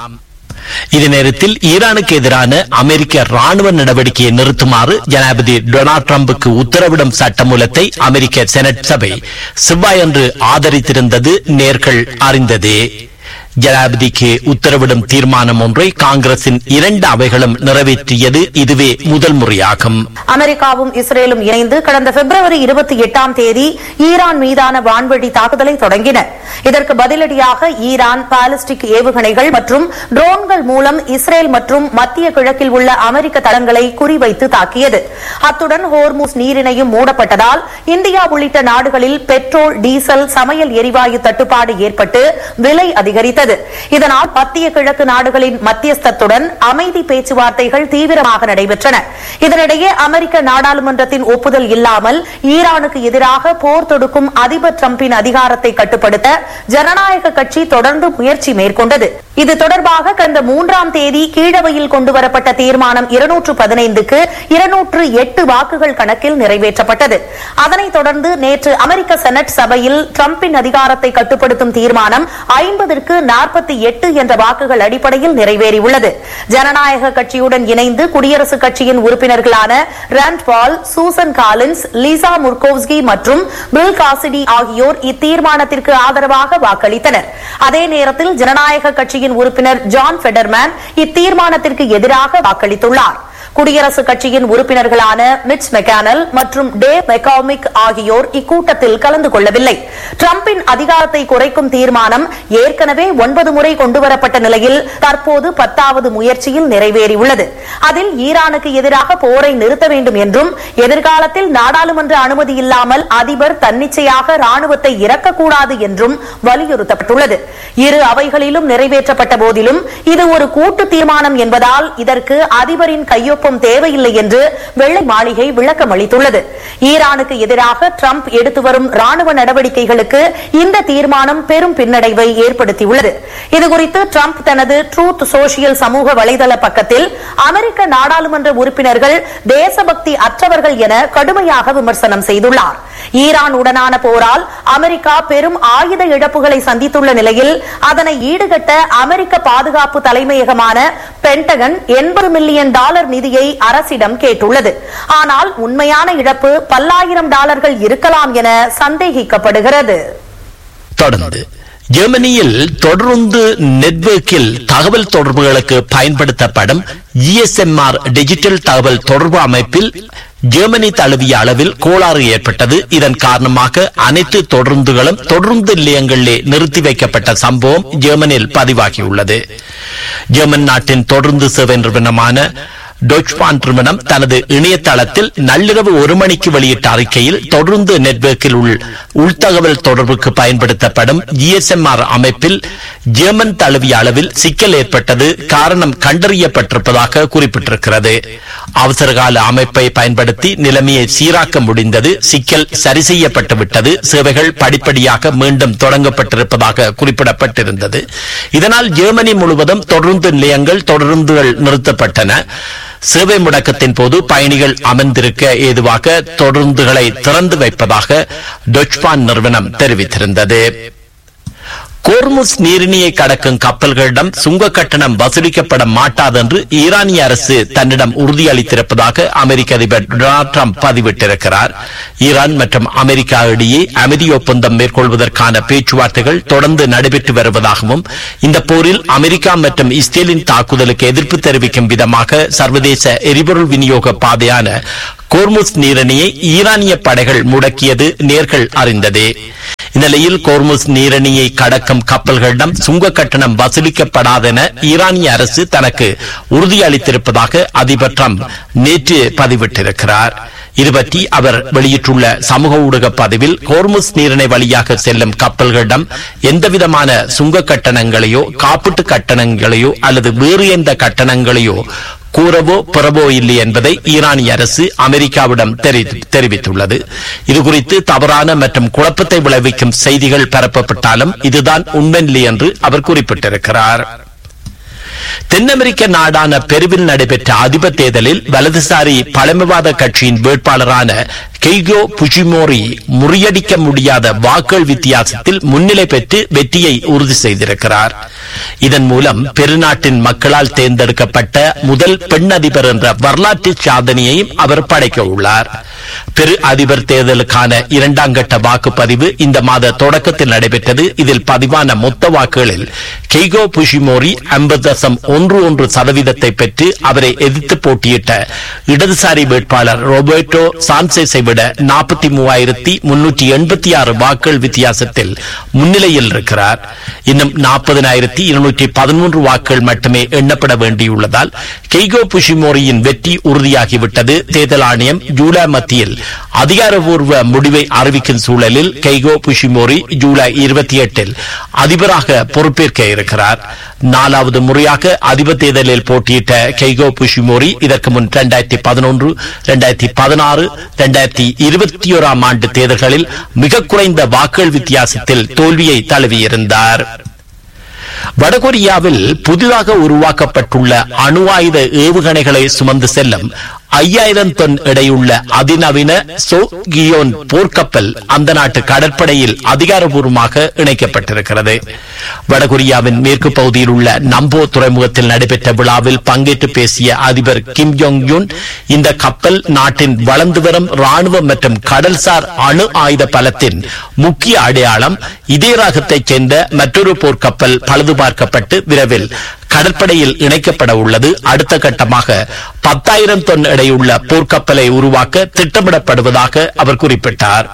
இதே நேரத்தில் ஈரானுக்கு எதிரான அமெரிக்க ராணுவ நடவடிக்கையை நிறுத்துமாறு ஜனாதிபதி டொனால்ட் ட்ரம்புக்கு உத்தரவிடும் சட்டமூலத்தை அமெரிக்க செனட் சபை செவ்வாயன்று ஆதரித்திருந்தது நேர்கள் அறிந்ததே ஜனாதிபதிக்கு உத்தரவிடும் தீர்மானம் ஒன்றை காங்கிரசின் இரண்டு அவைகளும் நிறைவேற்றியது இதுவே முதல் முறையாகும் அமெரிக்காவும் இஸ்ரேலும் இணைந்து கடந்த பிப்ரவரி இருபத்தி எட்டாம் தேதி ஈரான் மீதான வான்வழி தாக்குதலை தொடங்கின இதற்கு பதிலடியாக ஈரான் பாலிஸ்டிக் ஏவுகணைகள் மற்றும் ட்ரோன்கள் மூலம் இஸ்ரேல் மற்றும் மத்திய கிழக்கில் உள்ள அமெரிக்க தளங்களை குறிவைத்து தாக்கியது அத்துடன் ஹோர்முஸ் நீரிணையும் மூடப்பட்டதால் இந்தியா உள்ளிட்ட நாடுகளில் பெட்ரோல் டீசல் சமையல் எரிவாயு தட்டுப்பாடு ஏற்பட்டு விலை அதிகரித்தது இதனால் மத்திய கிழக்கு நாடுகளின் மத்தியஸ்தத்துடன் அமைதி பேச்சுவார்த்தைகள் தீவிரமாக நடைபெற்றன இதனிடையே அமெரிக்க நாடாளுமன்றத்தின் ஒப்புதல் இல்லாமல் ஈரானுக்கு எதிராக போர் தொடுக்கும் அதிபர் டிரம்பின் அதிகாரத்தை கட்டுப்படுத்த ஜனநாயக கட்சி தொடர்ந்து முயற்சி மேற்கொண்டது இது தொடர்பாக கடந்த மூன்றாம் தேதி கீழவையில் கொண்டுவரப்பட்ட தீர்மானம் இருநூற்று பதினைந்துக்கு இருநூற்று எட்டு வாக்குகள் கணக்கில் நிறைவேற்றப்பட்டது அதனைத் தொடர்ந்து நேற்று அமெரிக்க செனட் சபையில் டிரம்பின் அதிகாரத்தை கட்டுப்படுத்தும் தீர்மானம் ஐம்பதற்கு நாற்பத்தி எட்டு என்ற வாக்குகள் அடிப்படையில் நிறைவேறியுள்ளது ஜனநாயக கட்சியுடன் இணைந்து குடியரசுக் கட்சியின் உறுப்பினர்களான Rand Paul Susan Collins Lisa Murkowski மற்றும் பில் காசிடி ஆகியோர் இத்தீர்மானத்திற்கு ஆதரவாக வாக்களித்தனர் அதே நேரத்தில் ஜனநாயக கட்சியின் உறுப்பினர் ஜான் ஃபெடர்மேன் இத்தீர்மானத்திற்கு எதிராக வாக்களித்துள்ளார் குடியரசுக் கட்சியின் உறுப்பினர்களான மிட்ச் மெக்கானல் மற்றும் டேவ் மெக்காமிக் ஆகியோர் இக்கூட்டத்தில் கலந்து கொள்ளவில்லை டிரம்பின் அதிகாரத்தை குறைக்கும் தீர்மானம் ஏற்கனவே ஒன்பது முறை கொண்டுவரப்பட்ட நிலையில் தற்போது பத்தாவது முயற்சியில் நிறைவேறியுள்ளது அதில் ஈரானுக்கு எதிராக போரை நிறுத்த வேண்டும் என்றும் எதிர்காலத்தில் நாடாளுமன்ற அனுமதி இல்லாமல் அதிபர் தன்னிச்சையாக ராணுவத்தை இறக்கக்கூடாது என்றும் வலியுறுத்தப்பட்டுள்ளது இரு அவைகளிலும் நிறைவேற்றப்பட்ட போதிலும் இது ஒரு கூட்டு தீர்மானம் என்பதால் இதற்கு அதிபரின் கையொப்பம் தேவையில்லை என்று வெள்ளை மாளிகை விளக்கம் அளித்துள்ளது ஈரானுக்கு எதிராக டிரம்ப் எடுத்து வரும் ராணுவ நடவடிக்கைகளுக்கு இந்த தீர்மானம் பெரும் பின்னடைவை ஏற்படுத்தியுள்ளது இதுகுறித்து டிரம்ப் தனது ட்ரூத் சோசியல் சமூக வலைதள பக்கத்தில் அமெரிக்க நாடாளுமன்ற உறுப்பினர்கள் தேசபக்தி அற்றவர்கள் என கடுமையாக விமர்சனம் செய்துள்ளார் ஈரான் உடனான போரால் அமெரிக்கா பெரும் ஆயுத இழப்புகளை சந்தித்துள்ள நிலையில் அதனை ஈடுகட்ட அமெரிக்க பாதுகாப்பு தலைமையகமான பென்டகன் எண்பது மில்லியன் டாலர் நிதியை அரசிடம் கேட்டுள்ளது ஆனால் உண்மையான இழப்பு பல்லாயிரம் டாலர்கள் இருக்கலாம் என சந்தேகிக்கப்படுகிறது தொடர்ந்து ஜெர்மனியில் தொடர்ந்து நெட்வொர்க்கில் தகவல் தொடர்புகளுக்கு பயன்படுத்தப்படும் ஜிஎஸ்எம்ஆர் டிஜிட்டல் தகவல் தொடர்பு அமைப்பில் ஜெர்மனி தழுவிய அளவில் கோளாறு ஏற்பட்டது இதன் காரணமாக அனைத்து தொடர்ந்துகளும் தொடர்ந்து நிலையங்களிலே நிறுத்தி வைக்கப்பட்ட சம்பவம் ஜெர்மனியில் பதிவாகியுள்ளது ஜெர்மன் நாட்டின் தொடர்ந்து சேவை நிறுவனமான டொச்பான் நிறுவனம் தனது இணையதளத்தில் நள்ளிரவு ஒரு மணிக்கு வெளியிட்ட அறிக்கையில் தொடர்ந்து நெட்வொர்க்கில் உள் உள்தகவல் தொடர்புக்கு பயன்படுத்தப்படும் ஜிஎஸ்எம்ஆர் அமைப்பில் ஜெர்மன் தழுவிய அளவில் சிக்கல் ஏற்பட்டது காரணம் கண்டறியப்பட்டிருப்பதாக குறிப்பிட்டிருக்கிறது அவசரகால அமைப்பை பயன்படுத்தி நிலைமையை சீராக்க முடிந்தது சிக்கல் சரி செய்யப்பட்டு விட்டது சேவைகள் படிப்படியாக மீண்டும் தொடங்கப்பட்டிருப்பதாக குறிப்பிடப்பட்டிருந்தது இதனால் ஜெர்மனி முழுவதும் தொடர்ந்து நிலையங்கள் தொடர்ந்துகள் நிறுத்தப்பட்டன சேவை முடக்கத்தின் போது பயணிகள் அமர்ந்திருக்க ஏதுவாக தொடர்ந்துகளை திறந்து வைப்பதாக டொச்பான் நிறுவனம் தெரிவித்திருந்தது கோர்முஸ் நீரிணியை கடக்கும் கப்பல்களிடம் சுங்க கட்டணம் வசூலிக்கப்பட மாட்டாது என்று ஈரானிய அரசு தன்னிடம் உறுதியளித்திருப்பதாக அமெரிக்க அதிபர் டொனால்ட் ட்ரம்ப் பதிவிட்டிருக்கிறார் ஈரான் மற்றும் அமெரிக்கா இடையே அமைதி ஒப்பந்தம் மேற்கொள்வதற்கான பேச்சுவார்த்தைகள் தொடர்ந்து நடைபெற்று வருவதாகவும் இந்த போரில் அமெரிக்கா மற்றும் இஸ்ரேலின் தாக்குதலுக்கு எதிர்ப்பு தெரிவிக்கும் விதமாக சர்வதேச எரிபொருள் விநியோக பாதையான கோர்முஸ் நீரணியை ஈரானிய படைகள் முடக்கியது நேர்கள் அறிந்ததே இந்நிலையில் கோர்முஸ் நீரணியை கடக்கும் கப்பல்களிடம் சுங்க கட்டணம் வசூலிக்கப்படாதென ஈரானிய அரசு தனக்கு உறுதியளித்திருப்பதாக அதிபர் ட்ரம்ப் நேற்று பதிவிட்டிருக்கிறார் இதுபற்றி அவர் வெளியிட்டுள்ள சமூக ஊடக பதிவில் கோர்முஸ் நீரிணை வழியாக செல்லும் கப்பல்களிடம் எந்தவிதமான சுங்க கட்டணங்களையோ காப்பீட்டு கட்டணங்களையோ அல்லது வேறு எந்த கட்டணங்களையோ கூறவோ பெறவோ இல்லை என்பதை ஈரானிய அரசு அமெரிக்காவிடம் தெரி- தெரிவித்துள்ளது இதுகுறித்து தவறான மற்றும் குழப்பத்தை விளைவிக்கும் செய்திகள் பரப்பப்பட்டாலும் இதுதான் உண்மையில்லை என்று அவர் குறிப்பிட்டிருக்கிறார் தென் அமெரிக்க நாடான பெருவில் நடைபெற்ற அதிபர் தேர்தலில் வலதுசாரி பழமைவாத கட்சியின் வேட்பாளரான கெய்கோ புஜிமோரி முறியடிக்க முடியாத வாக்குகள் வித்தியாசத்தில் முன்னிலை பெற்று வெற்றியை உறுதி செய்திருக்கிறார் இதன் மூலம் பெருநாட்டின் மக்களால் தேர்ந்தெடுக்கப்பட்ட முதல் பெண் அதிபர் என்ற வரலாற்று சாதனையையும் அவர் படைக்க உள்ளார் பெரு அதிபர் தேர்தலுக்கான இரண்டாம் கட்ட வாக்குப்பதிவு இந்த மாத தொடக்கத்தில் நடைபெற்றது இதில் பதிவான மொத்த வாக்குகளில் கெய்கோ புஷிமோரி ஐம்பது தசம் ஒன்று ஒன்று சதவீதத்தை பெற்று அவரை எதிர்த்து போட்டியிட்ட இடதுசாரி வேட்பாளர் ரோபர்டோ சான்சேஸை விட நாற்பத்தி மூவாயிரத்தி முன்னூற்றி எண்பத்தி ஆறு வாக்குகள் வித்தியாசத்தில் முன்னிலையில் இருக்கிறார் இன்னும் நாற்பதினாயிரத்தி இருநூற்றி பதிமூன்று வாக்குகள் மட்டுமே எண்ணப்பட வேண்டியுள்ளதால் கெய்கோ புஷிமோரியின் வெற்றி உறுதியாகிவிட்டது தேர்தல் ஆணையம் ஜூலை மத்தியில் அதிகாரப்பூர்வ முடிவை அறிவிக்கும் சூழலில் கெய்கோ புஷிமோரி ஜூலை இருபத்தி எட்டில் அதிபராக பொறுப்பேற்க இருக்கிறார் நாலாவது முறையாக அதிபர் தேர்தலில் போட்டியிட்ட கெய்கோ புஷிமோரி இதற்கு முன் இரண்டாயிரத்தி பதினொன்று இரண்டாயிரத்தி பதினாறு இரண்டாயிரத்தி இருபத்தி ஓராம் ஆண்டு தேர்தல்களில் மிக குறைந்த வாக்குகள் வித்தியாசத்தில் தோல்வியை தழுவியிருந்தார் வடகொரியாவில் புதிதாக உருவாக்கப்பட்டுள்ள அணு ஆயுத ஏவுகணைகளை சுமந்து செல்லும் ஐயாயிரம் தொன் எடையுள்ள அதிநவீன சோகியோன் போர்க்கப்பல் அந்த நாட்டு கடற்படையில் அதிகாரப்பூர்வமாக இணைக்கப்பட்டிருக்கிறது வடகொரியாவின் மேற்கு பகுதியில் உள்ள நம்போ துறைமுகத்தில் நடைபெற்ற விழாவில் பங்கேற்று பேசிய அதிபர் கிம் ஜோங் யுன் இந்த கப்பல் நாட்டின் வளர்ந்து வரும் ராணுவ மற்றும் கடல்சார் அணு ஆயுத பலத்தின் முக்கிய அடையாளம் இதே ராகத்தைச் சேர்ந்த மற்றொரு போர்க்கப்பல் பழுது பார்க்கப்பட்டு விரைவில் கடற்படையில் இணைக்கப்பட உள்ளது அடுத்த கட்டமாக பத்தாயிரம் தொன் எடையுள்ள போர்க்கப்பலை உருவாக்க திட்டமிடப்படுவதாக அவர் குறிப்பிட்டார்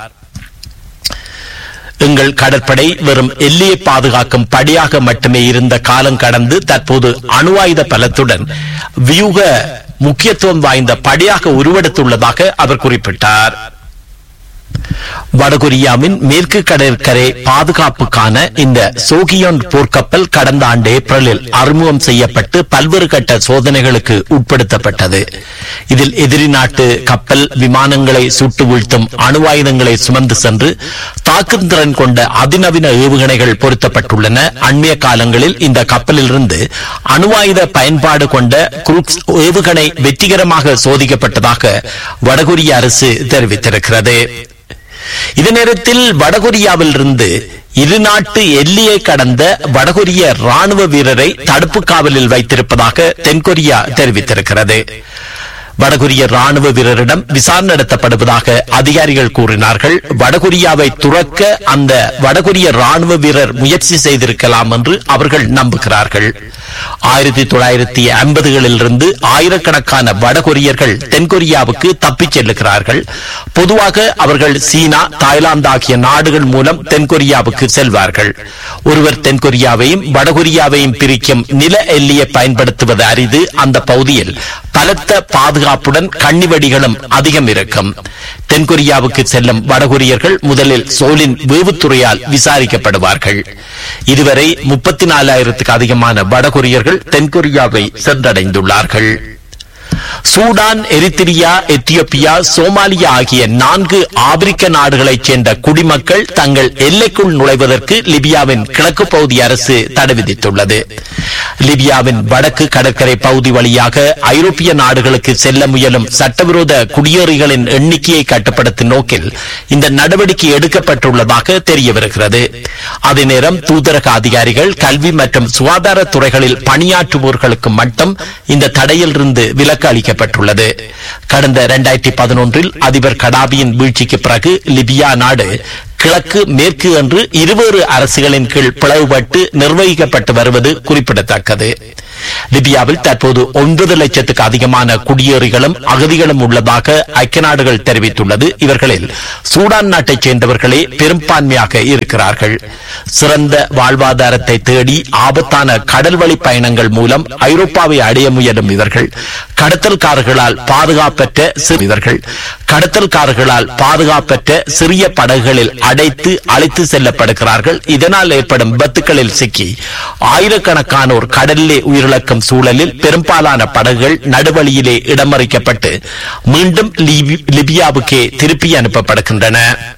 எங்கள் கடற்படை வெறும் எல்லையை பாதுகாக்கும் படியாக மட்டுமே இருந்த காலம் கடந்து தற்போது அணு ஆயுத பலத்துடன் வியூக முக்கியத்துவம் வாய்ந்த படியாக உருவெடுத்துள்ளதாக அவர் குறிப்பிட்டார் வடகொரியாவின் மேற்கு கடற்கரை பாதுகாப்புக்கான இந்த சோகியோன் போர்க்கப்பல் கடந்த ஆண்டு ஏப்ரலில் அறிமுகம் செய்யப்பட்டு பல்வேறு கட்ட சோதனைகளுக்கு உட்படுத்தப்பட்டது இதில் எதிரி நாட்டு கப்பல் விமானங்களை சுட்டு வீழ்த்தும் அணு ஆயுதங்களை சுமந்து சென்று தாக்கும் திறன் கொண்ட அதிநவீன ஏவுகணைகள் பொருத்தப்பட்டுள்ளன அண்மைய காலங்களில் இந்த கப்பலிலிருந்து அணு ஆயுத பயன்பாடு கொண்ட குரூக்ஸ் ஏவுகணை வெற்றிகரமாக சோதிக்கப்பட்டதாக வடகொரிய அரசு தெரிவித்திருக்கிறது இதே நேரத்தில் வடகொரியாவில் இருந்து இரு நாட்டு எல்லையை கடந்த வடகொரிய ராணுவ வீரரை தடுப்பு காவலில் வைத்திருப்பதாக தென்கொரியா தெரிவித்திருக்கிறது வடகொரிய ராணுவ வீரரிடம் விசாரணை நடத்தப்படுவதாக அதிகாரிகள் கூறினார்கள் வடகொரியாவை துறக்க அந்த வடகொரிய ராணுவ வீரர் முயற்சி செய்திருக்கலாம் என்று அவர்கள் நம்புகிறார்கள் ஆயிரத்தி தொள்ளாயிரத்தி ஐம்பதுகளில் இருந்து ஆயிரக்கணக்கான வடகொரியர்கள் தென்கொரியாவுக்கு தப்பிச் செல்லுகிறார்கள் பொதுவாக அவர்கள் சீனா தாய்லாந்து ஆகிய நாடுகள் மூலம் தென்கொரியாவுக்கு செல்வார்கள் ஒருவர் தென்கொரியாவையும் வடகொரியாவையும் பிரிக்கும் நில எல்லையை பயன்படுத்துவது அரிது அந்த பகுதியில் பலத்த பாதுகாப்புடன் கண்ணிவெடிகளும் அதிகம் இருக்கும் தென்கொரியாவுக்கு செல்லும் வடகொரியர்கள் முதலில் சோலின் வேவுத்துறையால் விசாரிக்கப்படுவார்கள் இதுவரை முப்பத்தி நாலாயிரத்துக்கு அதிகமான வடகொரியர்கள் தென்கொரியாவை சென்றடைந்துள்ளார்கள் சூடான் எரித்திரியா எத்தியோப்பியா சோமாலியா ஆகிய நான்கு ஆப்பிரிக்க நாடுகளைச் சேர்ந்த குடிமக்கள் தங்கள் எல்லைக்குள் நுழைவதற்கு லிபியாவின் கிழக்கு பகுதி அரசு தடை விதித்துள்ளது லிபியாவின் வடக்கு கடற்கரை பகுதி வழியாக ஐரோப்பிய நாடுகளுக்கு செல்ல முயலும் சட்டவிரோத குடியேறிகளின் எண்ணிக்கையை கட்டுப்படுத்தும் நோக்கில் இந்த நடவடிக்கை எடுக்கப்பட்டுள்ளதாக தெரிய வருகிறது அதே நேரம் தூதரக அதிகாரிகள் கல்வி மற்றும் சுகாதார துறைகளில் பணியாற்றுவோர்களுக்கு மட்டும் இந்த தடையிலிருந்து விலக்கு அளிக்கப்பட்டுள்ளது கடந்த இரண்டாயிரத்தி பதினொன்றில் அதிபர் கடாபியின் வீழ்ச்சிக்கு பிறகு லிபியா நாடு கிழக்கு மேற்கு என்று இருவேறு அரசுகளின் கீழ் பிளவுபட்டு நிர்வகிக்கப்பட்டு வருவது குறிப்பிடத்தக்கது லிபியாவில் தற்போது ஒன்பது லட்சத்துக்கு அதிகமான குடியேறிகளும் அகதிகளும் உள்ளதாக ஐக்கிய நாடுகள் தெரிவித்துள்ளது இவர்களில் சூடான் நாட்டைச் சேர்ந்தவர்களே பெரும்பான்மையாக இருக்கிறார்கள் சிறந்த வாழ்வாதாரத்தை தேடி ஆபத்தான கடல்வழி பயணங்கள் மூலம் ஐரோப்பாவை அடைய முயலும் இவர்கள் கடத்தல்காரர்களால் பாதுகாப்பற்ற சிறுவர்கள் கடத்தல்காரர்களால் பாதுகாப்பற்ற சிறிய படகுகளில் அடைத்து அழைத்து செல்லப்படுகிறார்கள் இதனால் ஏற்படும் விபத்துகளில் சிக்கி ஆயிரக்கணக்கானோர் கடலிலே உயிரிழக்கும் சூழலில் பெரும்பாலான படகுகள் நடுவழியிலே இடமறிக்கப்பட்டு மீண்டும் லிபி- லிபியாவுக்கே திருப்பி அனுப்பப்படுகின்றன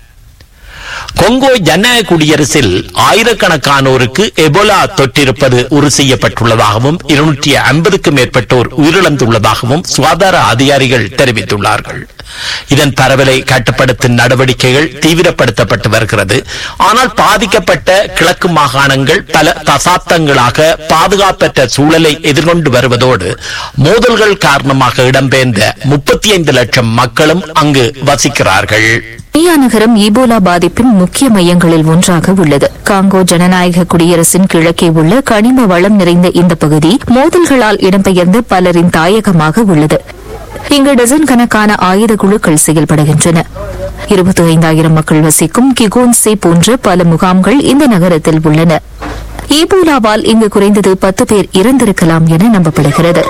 கொங்கோ ஜனநாயக குடியரசில் ஆயிரக்கணக்கானோருக்கு எபோலா தொற்றிருப்பது உறுதி செய்யப்பட்டுள்ளதாகவும் இருநூற்றி ஐம்பதுக்கும் மேற்பட்டோர் உயிரிழந்துள்ளதாகவும் சுகாதார அதிகாரிகள் தெரிவித்துள்ளார்கள் இதன் பரவலை கட்டுப்படுத்தும் நடவடிக்கைகள் தீவிரப்படுத்தப்பட்டு வருகிறது ஆனால் பாதிக்கப்பட்ட கிழக்கு மாகாணங்கள் பல தசாப்தங்களாக பாதுகாப்பற்ற சூழலை எதிர்கொண்டு வருவதோடு மோதல்கள் காரணமாக இடம்பெயர்ந்த முப்பத்தி ஐந்து லட்சம் மக்களும் அங்கு வசிக்கிறார்கள் கினியா நகரம் ஈபோலா பாதிப்பின் முக்கிய மையங்களில் ஒன்றாக உள்ளது காங்கோ ஜனநாயக குடியரசின் கிழக்கே உள்ள கனிம வளம் நிறைந்த இந்த பகுதி மோதல்களால் இடம்பெயர்ந்த பலரின் தாயகமாக உள்ளது இங்கு டசன் கணக்கான ஆயுத குழுக்கள் செயல்படுகின்றன இருபத்தி ஐந்தாயிரம் மக்கள் வசிக்கும் கிகோன்சே போன்ற பல முகாம்கள் இந்த நகரத்தில் உள்ளன ஈபோலாவால் இங்கு குறைந்தது பத்து பேர் இறந்திருக்கலாம் என நம்பப்படுகிறது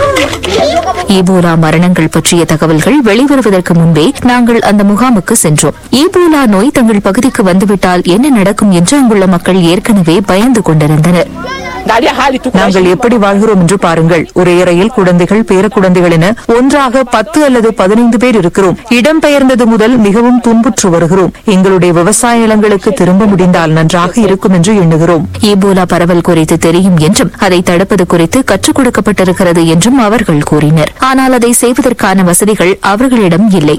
ஈபோலா மரணங்கள் பற்றிய தகவல்கள் வெளிவருவதற்கு முன்பே நாங்கள் அந்த முகாமுக்கு சென்றோம் ஈபோலா நோய் தங்கள் பகுதிக்கு வந்துவிட்டால் என்ன நடக்கும் என்று அங்குள்ள மக்கள் ஏற்கனவே பயந்து கொண்டிருந்தனர் நாங்கள் எப்படி வாழ்கிறோம் என்று பாருங்கள் ஒரே அறையில் குழந்தைகள் பேரக்குழந்தைகள் என ஒன்றாக பத்து அல்லது பதினைந்து பேர் இருக்கிறோம் இடம்பெயர்ந்தது முதல் மிகவும் துன்புற்று வருகிறோம் எங்களுடைய விவசாய நிலங்களுக்கு திரும்ப முடிந்தால் நன்றாக இருக்கும் என்று எண்ணுகிறோம் ஈபோலா பரவல் குறித்து தெரியும் என்றும் அதை தடுப்பது குறித்து கற்றுக் கொடுக்கப்பட்டிருக்கிறது என்றும் அவர்கள் கூறினர் ஆனால் அதை செய்வதற்கான வசதிகள் அவர்களிடம் இல்லை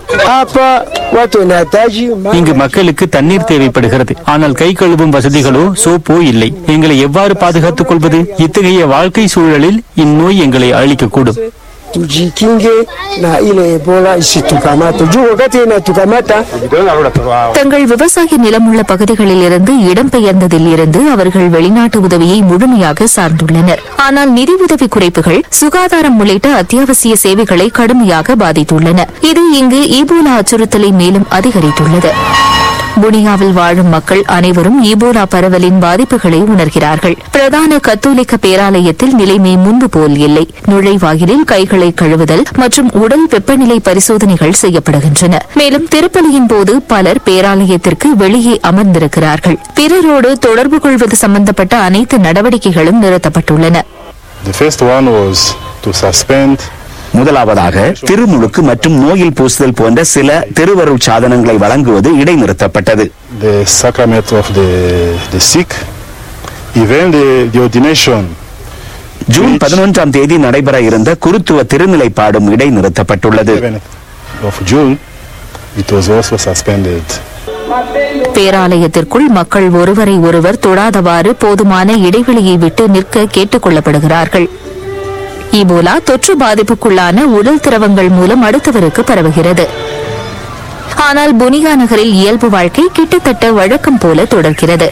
இங்கு மக்களுக்கு தண்ணீர் தேவைப்படுகிறது ஆனால் கை கழுவும் வசதிகளோ சோப்போ இல்லை எங்களை எவ்வாறு பாதுகாத்துக் கொள்வது இத்தகைய வாழ்க்கை சூழலில் இந்நோய் எங்களை அழிக்கக்கூடும் tujikinge na ile ebola isitukamate juu wakati inatukamata தங்கள் விவசாய நிலமுள்ள பகுதிகளில் இருந்து இடம்பெயர்ந்ததில் இருந்து அவர்கள் வெளிநாட்டு உதவியை முழுமையாக சார்ந்துள்ளனர் ஆனால் நிதி உதவி குறைப்புகள் சுகாதாரம் உள்ளிட்ட அத்தியாவசிய சேவைகளை கடுமையாக பாதித்துள்ளன இது இங்கு ஈபோலா அச்சுறுத்தலை மேலும் அதிகரித்துள்ளது புனியாவில் வாழும் மக்கள் அனைவரும் ஈபோலா பரவலின் பாதிப்புகளை உணர்கிறார்கள் பிரதான கத்தோலிக்க பேராலயத்தில் நிலைமை முன்பு போல் இல்லை நுழைவாயிலில் கைகளை கழுவுதல் மற்றும் உடல் வெப்பநிலை பரிசோதனைகள் செய்யப்படுகின்றன மேலும் திருப்பலியின் போது பலர் பேராலயத்திற்கு வெளியே அமர்ந்திருக்கிறார்கள் பிறரோடு தொடர்பு கொள்வது சம்பந்தப்பட்ட அனைத்து நடவடிக்கைகளும் நிறுத்தப்பட்டுள்ளன The first one was to suspend முதலாவதாக திருமுழுக்கு மற்றும் நோயில் பூசுதல் போன்ற சில திருவருள் சாதனங்களை வழங்குவது இடைநிறுத்தப்பட்டது the sacrament of the, the sick, even the, the ordination June பதினொன்றாம் தேதி நடைபெற இருந்த குருத்துவ திருநிலைப்பாடும் இடைநிறுத்தப்பட்டுள்ளது of June, it was also suspended. பேராலயத்திற்குள் மக்கள் ஒருவரை ஒருவர் தொடாதவாறு போதுமான இடைவெளியை விட்டு நிற்க கேட்டுக் கொள்ளப்படுகிறார்கள் ஈபோலா தொற்று பாதிப்புக்குள்ளான உடல் திரவங்கள் மூலம் அடுத்தவருக்கு பரவுகிறது ஆனால் புனிகா நகரில் இயல்பு வாழ்க்கை கிட்டத்தட்ட வழக்கம் போல தொடர்கிறது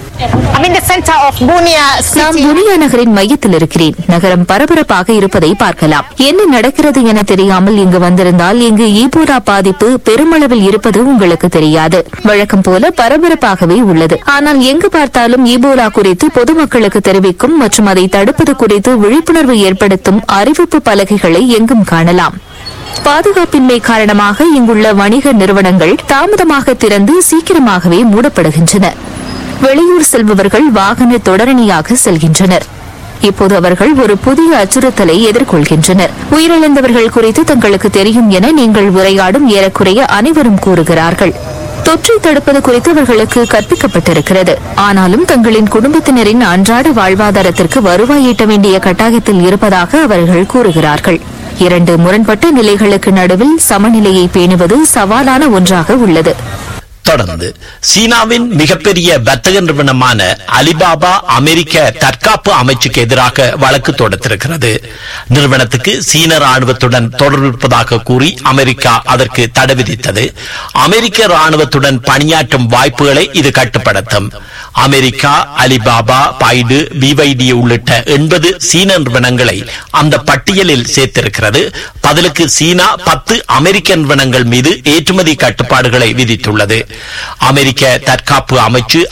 நான் புனியா நகரின் மையத்தில் இருக்கிறேன் நகரம் பரபரப்பாக இருப்பதை பார்க்கலாம் என்ன நடக்கிறது என தெரியாமல் இங்கு வந்திருந்தால் இங்கு ஈபோலா பாதிப்பு பெருமளவில் இருப்பது உங்களுக்கு தெரியாது வழக்கம் போல பரபரப்பாகவே உள்ளது ஆனால் எங்கு பார்த்தாலும் ஈபோலா குறித்து பொதுமக்களுக்கு தெரிவிக்கும் மற்றும் அதை தடுப்பது குறித்து விழிப்புணர்வு ஏற்படுத்தும் அறிவிப்பு பலகைகளை எங்கும் காணலாம் பாதுகாப்பின்மை காரணமாக இங்குள்ள வணிக நிறுவனங்கள் தாமதமாக திறந்து சீக்கிரமாகவே மூடப்படுகின்றன வெளியூர் செல்பவர்கள் வாகன தொடரணியாக செல்கின்றனர் இப்போது அவர்கள் ஒரு புதிய அச்சுறுத்தலை எதிர்கொள்கின்றனர் உயிரிழந்தவர்கள் குறித்து தங்களுக்கு தெரியும் என நீங்கள் உரையாடும் ஏறக்குறைய அனைவரும் கூறுகிறார்கள் தொற்றை தடுப்பது குறித்து அவர்களுக்கு கற்பிக்கப்பட்டிருக்கிறது ஆனாலும் தங்களின் குடும்பத்தினரின் அன்றாட வாழ்வாதாரத்திற்கு வருவாய் ஈட்ட வேண்டிய கட்டாயத்தில் இருப்பதாக அவர்கள் கூறுகிறார்கள் இரண்டு முரண்பட்ட நிலைகளுக்கு நடுவில் சமநிலையை பேணுவது சவாலான ஒன்றாக உள்ளது தொடர்ந்து சீனாவின் மிகப்பெரிய வர்த்தக நிறுவனமான அலிபாபா அமெரிக்க தற்காப்பு அமைச்சுக்கு எதிராக வழக்கு தொடுத்திருக்கிறது நிறுவனத்துக்கு சீன ராணுவத்துடன் தொடர்பு இருப்பதாக கூறி அமெரிக்கா அதற்கு தடை விதித்தது அமெரிக்க ராணுவத்துடன் பணியாற்றும் வாய்ப்புகளை இது கட்டுப்படுத்தும் அமெரிக்கா அலிபாபா பைடு பிவைடி உள்ளிட்ட எண்பது சீன நிறுவனங்களை அந்த பட்டியலில் சேர்த்திருக்கிறது பதிலுக்கு சீனா பத்து அமெரிக்க நிறுவனங்கள் மீது ஏற்றுமதி கட்டுப்பாடுகளை விதித்துள்ளது அமெரிக்க தற்காப்பு அமைச்சு